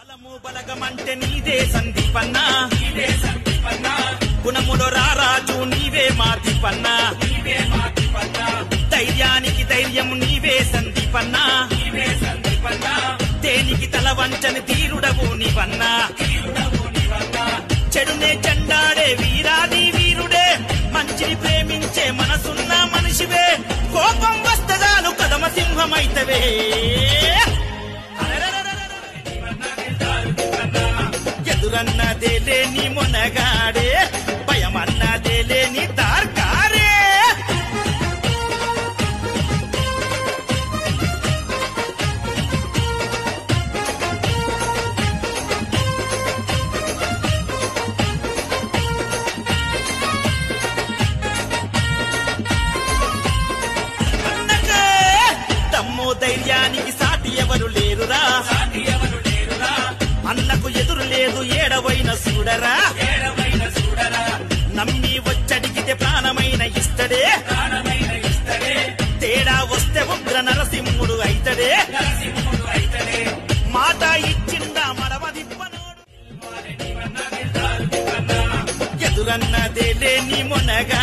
బలము బలగమంటే నీదే సందీపన్న నీదే సందీపన్న గుణములో రారాజు నీవే మాదిపన్న నీవే మాదిపన్న ధైర్యానికి ధైర్యము నీవే సందీపన్న నీవే సందీపన్న దేనికి తల వంచని తీరుడవు నీవన్న తీరుడవు నీవన్న చెడునే చెండాడే వీరాది వీరుడే మంచిని ప్రేమించే మనసున్న మనిషివే కోపం వస్తదాను కదమ సింహమైతవే ఎదురన్నదే లేని మొనగాడే భయమన్నదే లేని తార్కారే అన్నకే దమ్ము ధైర్యానికి సాటి ఎవరు లేరురా సాటి ఎవరు లేరురా అన్నకు ఎదురు లేదు ఏడవైన చూడరా ఏడవైన చూడరా నమ్మి వచ్చడిగితే ప్రాణమైన ఇస్తడే ప్రాణమైన ఇస్తడే తేడా వస్తే ఉగ్ర నరసింహుడు అయితడే నరసింహుడు అయితడే మాట ఇచ్చిందా మడమదిప్పనోడు ఎదురన్నదే లేని మొనగా